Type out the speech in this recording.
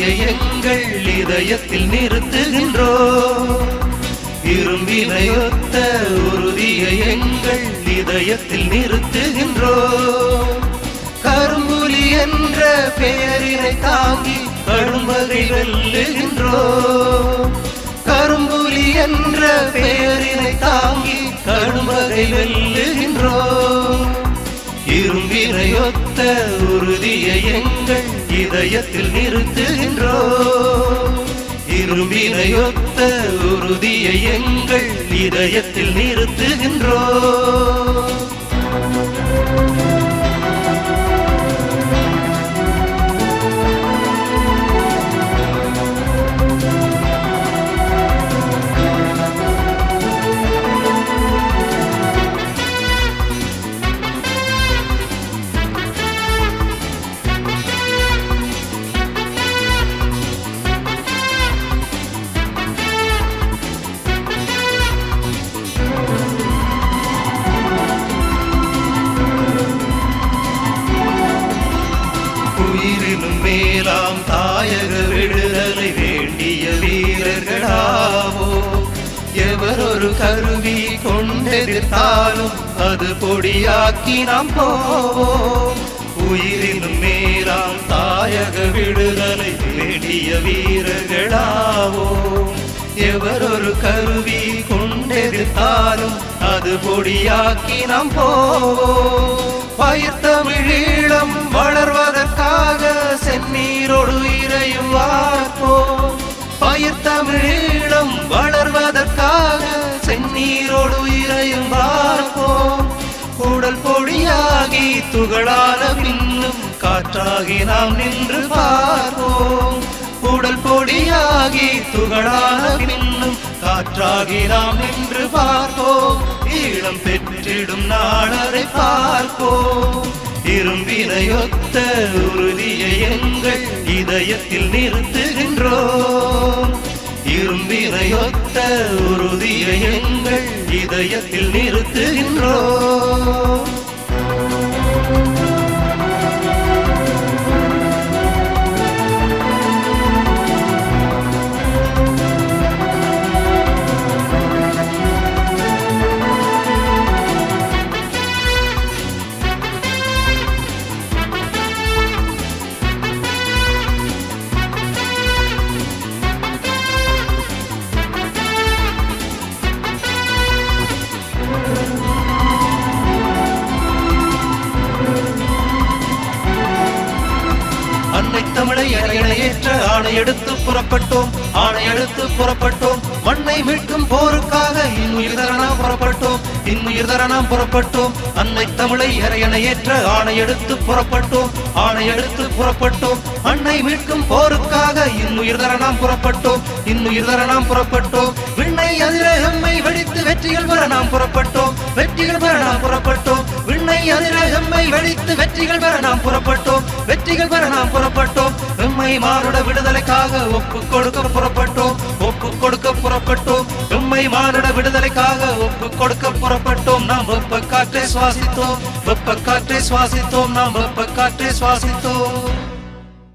உறுதியை எங்கள் இதயத்தில் நிறுத்துகின்றோம் இரும்பினையொத்த உறுதியை எங்கள் இதயத்தில் நிறுத்துகின்றோம் கரும்புலி என்ற பெயரினை தாங்கி கடும்பகை வெல்லுகின்றோம் கரும்புலி என்ற பெயரினை தாங்கி கடும்பகை வெல்லுகின்றோம் இரும்பினையொத்த உறுதியை எங்கள் இதயத்தில் நிறுத்துகின்றோம் இரும்பினையொத்த உறுதியை எங்கள் இதயத்தில் நிறுத்துகின்றோம் உயிரினும் மேலாம் தாயக விடுதலை வேண்டிய வீரர்களாவோ எவரொரு கருவி கொண்டெதிர்த்தாலும் அது பொடியாக்கி நாம் போவோம் உயிரினும் மேலாம் தாயக விடுதலை வேண்டிய வீரர்களாவோ எவரொரு கருவி கொண்டெதிர்த்தாலும் அது பொடியாக்கி நாம் போவோம் பயிர் தமிழீழம் வளர்வதற்காக செந்நீரோடு இறையும் வார்ப்போம் பயிர் தமிழீழம் வளர்வதற்காக செந்நீரோடு இறையும் வார்ப்போம் உடல் பொடியாகி துகளான பின்னும் காற்றாகி நாம் நின்று பார்ப்போம் உடல் பொடியாகி துகளான பின்னும் காற்றாகி நாம் நின்று பார்ப்போம் ஈழம் பெற்றிடும் நாளரை பார்ப்போம் இரும்பினையொத்த உறுதியை எங்கள் இதயத்தில் நிறுத்துகின்றோம் இரும்பினையொத்த உறுதியை எங்கள் இதயத்தில் நிறுத்துகின்றோம் அன்னை தமிழை அணையற்ற ஆணை எடுத்து புறப்பட்டோம் ஆணை எடுத்து புறப்பட்டோம் மண்ணை மீட்கும் போருக்காக இன்னுயிர் தர நாம் புறப்பட்டோம் இன்னுயிர் தர நாம் புறப்பட்டோம் அன்னை தமிழை அறையணையேற்ற ஆணை எடுத்து புறப்பட்டோம் ஆணை எடுத்து புறப்பட்டோம் மண்ணை மீட்கும் போருக்காக இன்னுயிர் தர நாம் புறப்பட்டோம் இன்னுயிர் தர நாம் புறப்பட்டோம் விண்ணை அதிர எம்மை வெடித்து வெற்றிகள் பெற நாம் புறப்பட்டோம் வெற்றிகள் பெற நாம் புறப்பட்டோம் விண்ணை அதிர எம்மை வெடித்து வெற்றிகள் பெற நாம் புறப்பட்டோம் வெற்றிகள் பெற நாம் புறப்பட்டோம் எம்மை மானுட விடுதலைக்காக ஒப்பு கொடுக்க புறப்பட்டோம் ஒப்பு கொடுக்க புறப்பட்டோம் எம்மை மானுட விடுதலைக்காக ஒப்பு கொடுக்க புறப்பட்டோம் நாம் வெப்ப காற்றை சுவாசித்தோம் வெப்ப காற்றை சுவாசித்தோம் நாம் வெப்ப காற்றை சுவாசித்தோம்